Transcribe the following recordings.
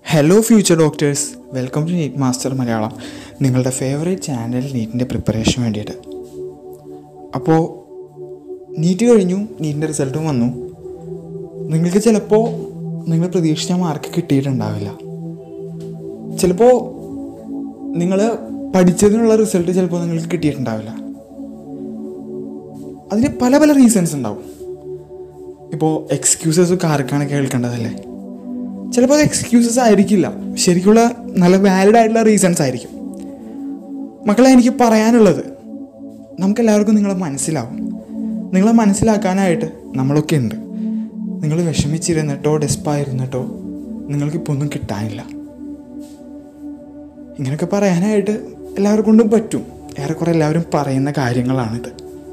hello future doctors welcome to NEET master Malayalam നിങ്ങളുടെ favourite channel നീറ്റിൻ്റെ പ്രിപ്പറേഷന് വേണ്ടിയിട്ട് അപ്പോൾ നീറ്റ് കഴിഞ്ഞു നീറ്റിൻ്റെ റിസൾട്ടും വന്നു നിങ്ങൾക്ക് ചിലപ്പോൾ നിങ്ങൾ പ്രതീക്ഷിച്ച മാർക്ക് കിട്ടിയിട്ടുണ്ടാവില്ല ചിലപ്പോൾ നിങ്ങൾ പഠിച്ചതിനുള്ള റിസൾട്ട് ചിലപ്പോൾ നിങ്ങൾക്ക് കിട്ടിയിട്ടുണ്ടാവില്ല അതിന് പല പല റീസൺസ് ഉണ്ടാവും ഇപ്പോൾ എക്സ്ക്യൂസസ് ഒക്കെ ആർക്കാണ് കേൾക്കേണ്ടതല്ലേ ചിലപ്പോൾ അത് എക്സ്ക്യൂസസ് ആയിരിക്കില്ല ശരിക്കുള്ള നല്ല വാലിഡ് ആയിട്ടുള്ള റീസൺസ് ആയിരിക്കും മക്കളെ എനിക്ക് പറയാനുള്ളത് നമുക്കെല്ലാവർക്കും നിങ്ങളെ മനസ്സിലാവും നിങ്ങളെ മനസ്സിലാക്കാനായിട്ട് നമ്മളൊക്കെ ഉണ്ട് നിങ്ങൾ വിഷമിച്ചിരുന്നിട്ടോ ഡെസ്പായിരുന്നിട്ടോ നിങ്ങൾക്കിപ്പോൾ ഒന്നും കിട്ടാനില്ല ഇങ്ങനെയൊക്കെ പറയാനായിട്ട് എല്ലാവർക്കും കൊണ്ടും പറ്റും ഏറെക്കുറെ എല്ലാവരും പറയുന്ന കാര്യങ്ങളാണിത്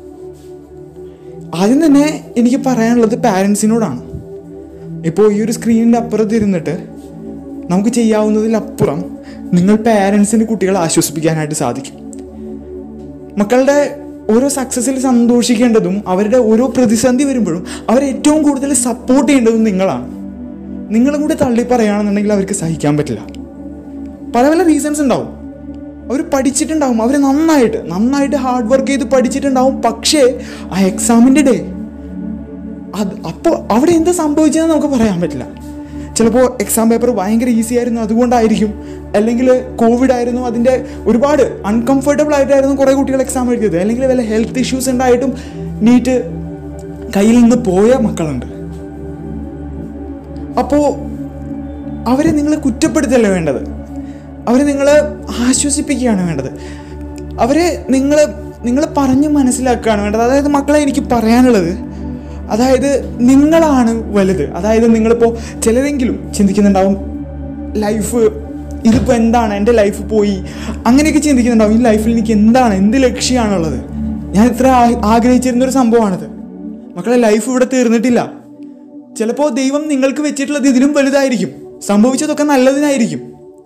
ആദ്യം തന്നെ എനിക്ക് പറയാനുള്ളത് പാരൻസിനോടാണ് ഇപ്പോൾ ഈ ഒരു സ്ക്രീനിൻ്റെ അപ്പുറത്ത് ഇരുന്നിട്ട് നമുക്ക് ചെയ്യാവുന്നതിലപ്പുറം നിങ്ങൾ പാരൻസിന് കുട്ടികളെ ആശ്വസിപ്പിക്കാനായിട്ട് സാധിക്കും മക്കളുടെ ഓരോ സക്സസ്സിൽ സന്തോഷിക്കേണ്ടതും അവരുടെ ഓരോ പ്രതിസന്ധി വരുമ്പോഴും അവരെ ഏറ്റവും കൂടുതൽ സപ്പോർട്ട് ചെയ്യേണ്ടതും നിങ്ങളാണ് നിങ്ങളും കൂടി തള്ളി പറയുകയാണെന്നുണ്ടെങ്കിൽ അവർക്ക് സഹിക്കാൻ പറ്റില്ല പല പല റീസൺസ് ഉണ്ടാവും അവർ പഠിച്ചിട്ടുണ്ടാവും അവർ നന്നായിട്ട് നന്നായിട്ട് ഹാർഡ് വർക്ക് ചെയ്ത് പഠിച്ചിട്ടുണ്ടാവും പക്ഷേ ആ എക്സാമിൻ്റെ ഡേ അത് അപ്പോൾ അവിടെ എന്താ സംഭവിച്ചതെന്ന് നമുക്ക് പറയാൻ പറ്റില്ല ചിലപ്പോൾ എക്സാം പേപ്പർ ഭയങ്കര ഈസി ആയിരുന്നു അതുകൊണ്ടായിരിക്കും അല്ലെങ്കിൽ കോവിഡ് ആയിരുന്നു അതിൻ്റെ ഒരുപാട് അൺകംഫർട്ടബിൾ ആയിട്ടായിരുന്നു കുറേ കുട്ടികൾ എക്സാം എഴുതിയത് അല്ലെങ്കിൽ വല്ല ഹെൽത്ത് ഇഷ്യൂസ് ഉണ്ടായിട്ടും നീറ്റ് കയ്യിൽ നിന്ന് പോയ മക്കളുണ്ട് അപ്പോൾ അവരെ നിങ്ങൾ കുറ്റപ്പെടുത്തല്ല വേണ്ടത് അവരെ നിങ്ങൾ ആശ്വസിപ്പിക്കുകയാണ് വേണ്ടത് അവരെ നിങ്ങൾ നിങ്ങൾ പറഞ്ഞ് മനസ്സിലാക്കുകയാണ് വേണ്ടത് അതായത് മക്കളെ എനിക്ക് പറയാനുള്ളത് അതായത് നിങ്ങളാണ് വലുത് അതായത് നിങ്ങളിപ്പോൾ ചിലരെങ്കിലും ചിന്തിക്കുന്നുണ്ടാവും ലൈഫ് ഇതിപ്പോൾ എന്താണ് എൻ്റെ ലൈഫ് പോയി അങ്ങനെയൊക്കെ ചിന്തിക്കുന്നുണ്ടാവും ഈ ലൈഫിൽ എനിക്ക് എന്താണ് എന്ത് ലക്ഷ്യമാണുള്ളത് ഞാൻ ഇത്ര ആ- ആഗ്രഹിച്ചിരുന്നൊരു സംഭവമാണിത് മക്കളെ ലൈഫ് ഇവിടെ തീർന്നിട്ടില്ല ചിലപ്പോൾ ദൈവം നിങ്ങൾക്ക് വെച്ചിട്ടുള്ളത് ഇതിലും വലുതായിരിക്കും സംഭവിച്ചതൊക്കെ നല്ലതിനായിരിക്കും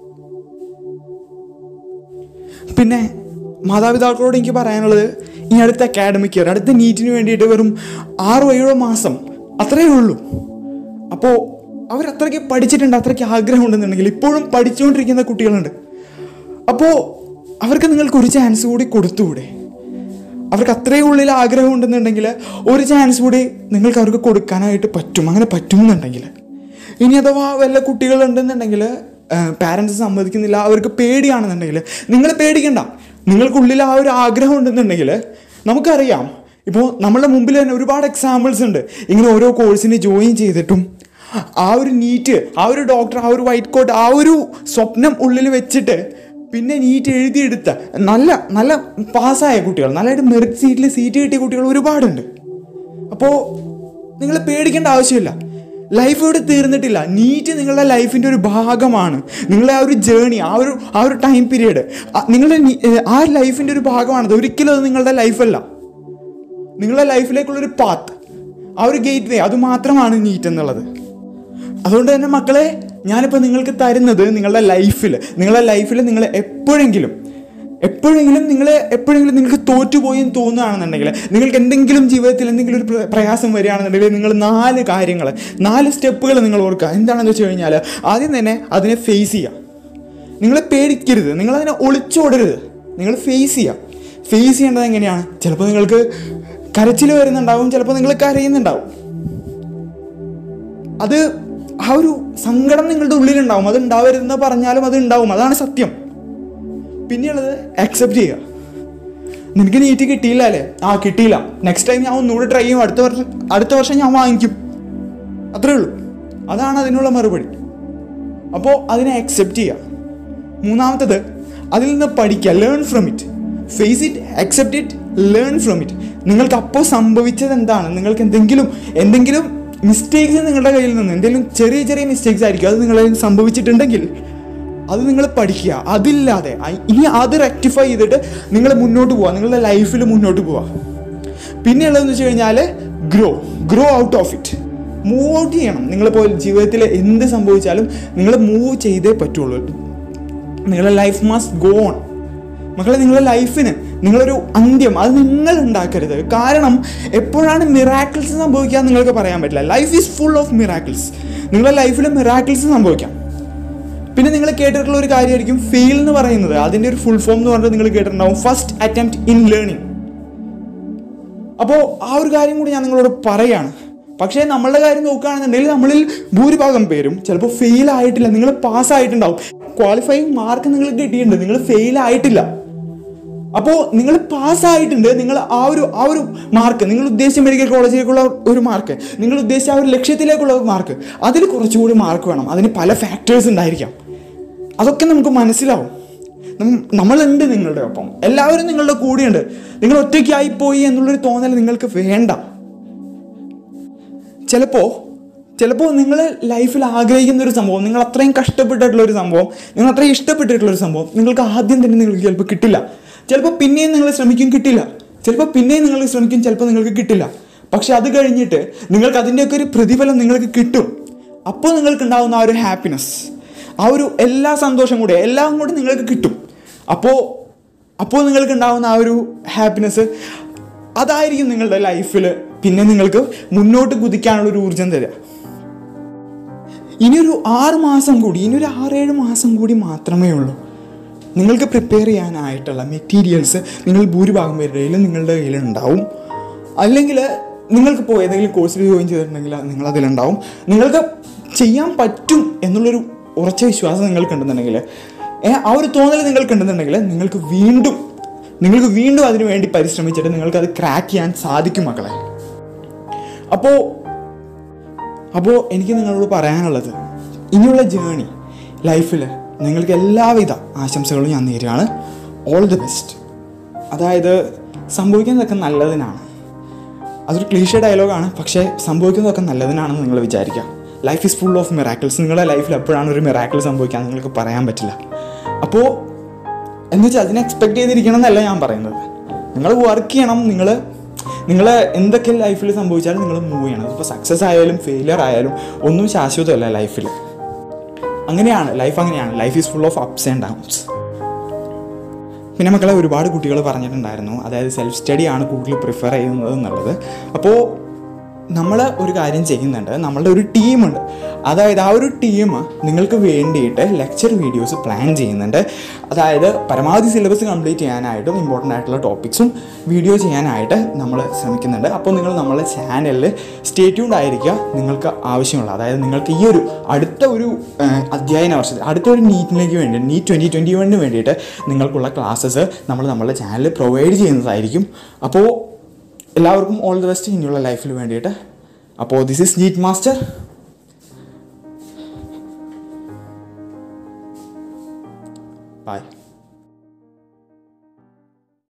പിന്നെ മാതാപിതാക്കളോട് എനിക്ക് പറയാനുള്ളത് ഈ അടുത്ത അക്കാഡമിക് ഇയർ അടുത്ത നീറ്റിന് വേണ്ടിയിട്ട് വെറും ആറോ ഏഴോ മാസം അത്രയേ ഉള്ളൂ അപ്പോൾ അവരത്രയ്ക്ക് പഠിച്ചിട്ടുണ്ട് അത്രയ്ക്ക് ആഗ്രഹം ഉണ്ടെന്നുണ്ടെങ്കിൽ ഇപ്പോഴും പഠിച്ചുകൊണ്ടിരിക്കുന്ന കുട്ടികളുണ്ട് അപ്പോൾ അവർക്ക് നിങ്ങൾക്ക് ഒരു ചാൻസ് കൂടി കൊടുത്തുകൂടെ അവർക്ക് അത്രയും ഉള്ളിൽ ആഗ്രഹം ഉണ്ടെന്നുണ്ടെങ്കിൽ ഒരു ചാൻസ് കൂടി നിങ്ങൾക്ക് അവർക്ക് കൊടുക്കാനായിട്ട് പറ്റും അങ്ങനെ പറ്റുമെന്നുണ്ടെങ്കിൽ ഇനി അഥവാ വല്ല കുട്ടികളുണ്ടെന്നുണ്ടെങ്കിൽ പാരൻസ് സമ്മതിക്കുന്നില്ല അവർക്ക് പേടിയാണെന്നുണ്ടെങ്കിൽ നിങ്ങൾ പേടിക്കണ്ട നിങ്ങൾക്കുള്ളിൽ ആ ഒരു ആഗ്രഹം ഉണ്ടെന്നുണ്ടെങ്കിൽ നമുക്കറിയാം ഇപ്പോൾ നമ്മളുടെ മുമ്പിൽ തന്നെ ഒരുപാട് എക്സാമ്പിൾസ് ഉണ്ട് ഇങ്ങനെ ഓരോ കോഴ്സിന് ജോയിൻ ചെയ്തിട്ടും ആ ഒരു നീറ്റ് ആ ഒരു ഡോക്ടർ ആ ഒരു വൈറ്റ് കോട്ട് ആ ഒരു സ്വപ്നം ഉള്ളിൽ വെച്ചിട്ട് പിന്നെ നീറ്റ് എഴുതിയെടുത്ത നല്ല നല്ല പാസ്സായ കുട്ടികൾ നല്ലതായിട്ട് മെറിറ്റ് സീറ്റിൽ സീറ്റ് കിട്ടിയ കുട്ടികൾ ഒരുപാടുണ്ട് അപ്പോൾ നിങ്ങൾ പേടിക്കേണ്ട ആവശ്യമില്ല ലൈഫ് ഇവിടെ തീർന്നിട്ടില്ല നീറ്റ് നിങ്ങളുടെ ലൈഫിൻ്റെ ഒരു ഭാഗമാണ് നിങ്ങളുടെ ആ ഒരു ജേണി ആ ഒരു ആ ഒരു ടൈം പീരീഡ് നിങ്ങളുടെ നീ- ഏ, ആ ലൈഫിൻ്റെ ഒരു ഭാഗമാണത് ഒരിക്കലും അത് നിങ്ങളുടെ ലൈഫല്ല നിങ്ങളുടെ ലൈഫിലേക്കുള്ളൊരു പാത്ത് ആ ഒരു ഗേറ്റ് വേ അത് മാത്രമാണ് നീറ്റ് എന്നുള്ളത് അതുകൊണ്ട് തന്നെ മക്കളെ ഞാനിപ്പോൾ നിങ്ങൾക്ക് തരുന്നത് നിങ്ങളുടെ ലൈഫിൽ നിങ്ങളുടെ ലൈഫിൽ നിങ്ങൾ എപ്പോഴെങ്കിലും എപ്പോഴെങ്കിലും നിങ്ങൾ എപ്പോഴെങ്കിലും നിങ്ങൾക്ക് തോറ്റുപോയി എന്ന് തോന്നുകയാണെന്നുണ്ടെങ്കിൽ നിങ്ങൾക്ക് എന്തെങ്കിലും ജീവിതത്തിൽ എന്തെങ്കിലും ഒരു പ്ര- പ്രയാസം വരികയാണെന്നുണ്ടെങ്കിൽ നിങ്ങൾ നാല് കാര്യങ്ങൾ നാല് സ്റ്റെപ്പുകൾ നിങ്ങൾ ഓർക്കുക എന്താണെന്ന് വെച്ച് കഴിഞ്ഞാൽ ആദ്യം തന്നെ അതിനെ ഫേസ് ചെയ്യുക നിങ്ങൾ പേടിക്കരുത് നിങ്ങളതിനെ ഒളിച്ചോടരുത് നിങ്ങൾ ഫേസ് ചെയ്യുക ഫേസ് ചെയ്യേണ്ടത് എങ്ങനെയാണ് ചിലപ്പോൾ നിങ്ങൾക്ക് കരച്ചിൽ വരുന്നുണ്ടാവും ചിലപ്പോൾ നിങ്ങൾ കരയുന്നുണ്ടാവും അത് ആ ഒരു സങ്കടം നിങ്ങളുടെ ഉള്ളിലുണ്ടാവും അത് ഉണ്ടാവരുതെന്ന് പറഞ്ഞാലും അത് ഉണ്ടാവും അതാണ് സത്യം പിന്നെയുള്ളത് അക്സെപ്റ്റ് ചെയ്യുക നിനക്ക് നീറ്റ് കിട്ടിയില്ല അല്ലേ ആ കിട്ടിയില്ല നെക്സ്റ്റ് ടൈം ഞാൻ ഒന്നുകൂടി ട്രൈ ചെയ്യും അടുത്ത വർഷം അടുത്ത വർഷം ഞാൻ വാങ്ങിക്കും അത്രേ ഉള്ളൂ അതാണ് അതിനുള്ള മറുപടി അപ്പോൾ അതിനെ അക്സെപ്റ്റ് ചെയ്യുക മൂന്നാമത്തത് അതിൽ നിന്ന് പഠിക്കുക learn from it face it accept it learn from it നിങ്ങൾക്ക് അപ്പോൾ സംഭവിച്ചത് എന്താണ് നിങ്ങൾക്ക് എന്തെങ്കിലും എന്തെങ്കിലും മിസ്റ്റേക്സ് നിങ്ങളുടെ കയ്യിൽ നിന്ന് എന്തെങ്കിലും ചെറിയ ചെറിയ മിസ്റ്റേക്സ് ആയിരിക്കും അത് നിങ്ങളിൽ സംഭവിച്ചിട്ടുണ്ടെങ്കിൽ അത് നിങ്ങൾ പഠിക്കുക അതില്ലാതെ അ- ഇനി അത് റെക്ടിഫൈ ചെയ്തിട്ട് നിങ്ങൾ മുന്നോട്ട് പോവുക നിങ്ങളുടെ ലൈഫിൽ മുന്നോട്ട് പോവുക പിന്നെയുള്ളതെന്ന് വെച്ച് കഴിഞ്ഞാൽ grow grow out of it move out ചെയ്യണം നിങ്ങളിപ്പോൾ ജീവിതത്തിൽ എന്ത് സംഭവിച്ചാലും നിങ്ങൾ മൂവ് ചെയ്തേ പറ്റുള്ളൂ നിങ്ങളുടെ ലൈഫ് മസ്റ്റ് ഗോ ഓൺ മക്കളെ നിങ്ങളുടെ ലൈഫിന് നിങ്ങളൊരു അന്ത്യം അത് നിങ്ങൾ ഉണ്ടാക്കരുത് കാരണം എപ്പോഴാണ് മിറാക്കിൾസ് സംഭവിക്കുക നിങ്ങൾക്ക് പറയാൻ പറ്റില്ല life is full of miracles നിങ്ങളുടെ ലൈഫിൽ മിറാക്കിൾസ് സംഭവിക്കാം പിന്നെ നിങ്ങൾ കേട്ടിട്ടുള്ള ഒരു കാര്യമായിരിക്കും ഫെയിൽ എന്ന് പറയുന്നത് അതിൻ്റെ ഒരു ഫുൾ ഫോം എന്ന് പറഞ്ഞിട്ട് നിങ്ങൾ കേട്ടിട്ടുണ്ടാവും ഫസ്റ്റ് അറ്റംപ്റ്റ് ഇൻ ലേണിംഗ് അപ്പോൾ ആ ഒരു കാര്യം കൂടി ഞാൻ നിങ്ങളോട് പറയാണ് പക്ഷേ നമ്മളുടെ കാര്യം നോക്കുകയാണെന്നുണ്ടെങ്കിൽ നമ്മളിൽ ഭൂരിഭാഗം പേരും ചിലപ്പോൾ ഫെയിൽ ആയിട്ടില്ല നിങ്ങൾ പാസ്സായിട്ടുണ്ടാവും ക്വാളിഫയിങ് മാർക്ക് നിങ്ങൾക്ക് കിട്ടിയിട്ടുണ്ട് നിങ്ങൾ ഫെയിൽ ആയിട്ടില്ല അപ്പോൾ നിങ്ങൾ പാസ്സായിട്ടുണ്ട് നിങ്ങൾ ആ ഒരു ആ ഒരു മാർക്ക് നിങ്ങൾ ഉദ്ദേശിച്ച മെഡിക്കൽ കോളേജിലേക്കുള്ള ഒരു മാർക്ക് നിങ്ങൾ ഉദ്ദേശിച്ച ആ ഒരു ലക്ഷ്യത്തിലേക്കുള്ള മാർക്ക് അതിൽ കുറച്ചുകൂടി മാർക്ക് വേണം അതിന് പല ഫാക്ടേഴ്സ് ഉണ്ടായിരിക്കാം അതൊക്കെ നമുക്ക് മനസ്സിലാവും നം- നമ്മളുണ്ട് നിങ്ങളുടെ ഒപ്പം എല്ലാവരും നിങ്ങളുടെ കൂടെയുണ്ട് നിങ്ങൾ ഒറ്റയ്ക്കായി പോയി എന്നുള്ളൊരു തോന്നൽ നിങ്ങൾക്ക് വേണ്ട ചിലപ്പോൾ ചിലപ്പോൾ നിങ്ങൾ ലൈഫിൽ ആഗ്രഹിക്കുന്ന ഒരു സംഭവം നിങ്ങൾ അത്രയും കഷ്ടപ്പെട്ടിട്ടുള്ള ഒരു സംഭവം നിങ്ങൾ അത്രയും ഇഷ്ടപ്പെട്ടിട്ടുള്ള ഒരു സംഭവം നിങ്ങൾക്ക് ആദ്യം തന്നെ നിങ്ങൾക്ക് ചിലപ്പോൾ കിട്ടില്ല ചിലപ്പോൾ പിന്നെയും നിങ്ങൾ ശ്രമിക്കും കിട്ടില്ല ചിലപ്പോൾ പിന്നെയും നിങ്ങൾ ശ്രമിക്കും ചിലപ്പോൾ നിങ്ങൾക്ക് കിട്ടില്ല പക്ഷെ അത് കഴിഞ്ഞിട്ട് നിങ്ങൾക്ക് അതിൻ്റെയൊക്കെ ഒരു പ്രതിഫലം നിങ്ങൾക്ക് കിട്ടും അപ്പോൾ നിങ്ങൾക്ക് ഉണ്ടാകുന്ന ആ ഒരു ഹാപ്പിനെസ് ആ ഒരു എല്ലാ സന്തോഷം കൂടെ എല്ലാം കൂടി നിങ്ങൾക്ക് കിട്ടും അപ്പോൾ അപ്പോൾ നിങ്ങൾക്ക് ഉണ്ടാകുന്ന ആ ഒരു ഹാപ്പിനെസ് അതായിരിക്കും നിങ്ങളുടെ ലൈഫിൽ പിന്നെ നിങ്ങൾക്ക് മുന്നോട്ട് കുതിക്കാനുള്ള ഒരു ഊർജം തരിക ഇനിയൊരു ആറ് മാസം കൂടി ഇനിയൊരു ആറേഴ് മാസം കൂടി മാത്രമേ ഉള്ളൂ നിങ്ങൾക്ക് പ്രിപ്പയർ ചെയ്യാനായിട്ടുള്ള മെറ്റീരിയൽസ് നിങ്ങൾ ഭൂരിഭാഗം പേരുടെയിലും നിങ്ങളുടെ കയ്യിലുണ്ടാവും അല്ലെങ്കിൽ നിങ്ങൾക്ക് ഇപ്പോൾ ഏതെങ്കിലും കോഴ്സിൽ ജോയിൻ ചെയ്തിട്ടുണ്ടെങ്കിൽ നിങ്ങൾ അതിലുണ്ടാവും നിങ്ങൾക്ക് ചെയ്യാൻ പറ്റും എന്നുള്ളൊരു ഉറച്ച വിശ്വാസം നിങ്ങൾക്കുണ്ടെന്നുണ്ടെങ്കിൽ ഏ, ആ ഒരു തോന്നൽ നിങ്ങൾക്കുണ്ടെന്നുണ്ടെങ്കിൽ നിങ്ങൾക്ക് വീണ്ടും നിങ്ങൾക്ക് വീണ്ടും അതിനു വേണ്ടി പരിശ്രമിച്ചിട്ട് നിങ്ങൾക്ക് അത് ക്രാക്ക് ചെയ്യാൻ സാധിക്കും മക്കളെ അപ്പോൾ അപ്പോൾ എനിക്ക് നിങ്ങളോട് പറയാനുള്ളത് ഇനിയുള്ള ജേണി ലൈഫിൽ നിങ്ങൾക്ക് എല്ലാവിധ ആശംസകളും ഞാൻ നേരുകയാണ് ഓൾ ദി ബെസ്റ്റ് അതായത് സംഭവിക്കുന്നതൊക്കെ നല്ലതിനാണ് അതൊരു ക്ലീഷ ഡയലോഗാണ് പക്ഷേ സംഭവിക്കുന്നതൊക്കെ നല്ലതിനാണെന്ന് നിങ്ങൾ വിചാരിക്കുക life is full of miracles നിങ്ങളുടെ ലൈഫിൽ എപ്പോഴാണ് ഒരു മിറാക്കിൾ സംഭവിക്കാൻ നിങ്ങൾക്ക് പറയാൻ പറ്റില്ല അപ്പോൾ എന്ന് വെച്ചാൽ അതിനെ എക്സ്പെക്ട് ചെയ്തിരിക്കണം എന്നല്ല ഞാൻ പറയുന്നത് നിങ്ങൾ വർക്ക് ചെയ്യണം നിങ്ങൾ നിങ്ങൾ എന്തൊക്കെ ലൈഫിൽ സംഭവിച്ചാലും നിങ്ങൾ മൂവ് ചെയ്യണം ഇപ്പോൾ സക്സസ് ആയാലും ഫെയിലിയർ ആയാലും ഒന്നും ശാശ്വതമല്ല ലൈഫിൽ അങ്ങനെയാണ് ലൈഫ് അങ്ങനെയാണ് life is full of ups and downs പിന്നെ മക്കളെ ഒരുപാട് കുട്ടികൾ പറഞ്ഞിട്ടുണ്ടായിരുന്നു അതായത് സെൽഫ് സ്റ്റഡി ആണ് കൂടുതൽ പ്രിഫർ ചെയ്യുന്നത് എന്നുള്ളത് അപ്പോൾ നമ്മൾ ഒരു കാര്യം ചെയ്യുന്നുണ്ട് നമ്മളുടെ ഒരു ടീമുണ്ട് അതായത് ആ ഒരു ടീം നിങ്ങൾക്ക് വേണ്ടിയിട്ട് ലെക്ചർ വീഡിയോസ് പ്ലാൻ ചെയ്യുന്നുണ്ട് അതായത് പരമാവധി സിലബസ് കംപ്ലീറ്റ് ചെയ്യാനായിട്ടും ഇമ്പോർട്ടൻ്റ് ആയിട്ടുള്ള ടോപ്പിക്സും വീഡിയോ ചെയ്യാനായിട്ട് നമ്മൾ ശ്രമിക്കുന്നുണ്ട് അപ്പോൾ നിങ്ങൾ നമ്മളെ ചാനലിൽ സ്റ്റേ ട്യൂൺഡ് ആയിരിക്കുക നിങ്ങൾക്ക് ആവശ്യമുള്ള അതായത് നിങ്ങൾക്ക് ഈ ഒരു അടുത്ത ഒരു ഏഹ്, അധ്യയന വർഷത്തിൽ അടുത്ത ഒരു നീറ്റിലേക്ക് വേണ്ടി നീറ്റ് ട്വൻറ്റി ട്വൻറ്റി വണ്ണിന് വേണ്ടിയിട്ട് നിങ്ങൾക്കുള്ള ക്ലാസ്സസ് നമ്മൾ നമ്മുടെ ചാനലിൽ പ്രൊവൈഡ് ചെയ്യുന്നതായിരിക്കും അപ്പോൾ എല്ലാവർക്കും ഓൾ ദി ബെസ്റ്റ് ഇനിയുള്ള ലൈഫിൽ വേണ്ടിയിട്ട് അപ്പോൾ this is NEET master by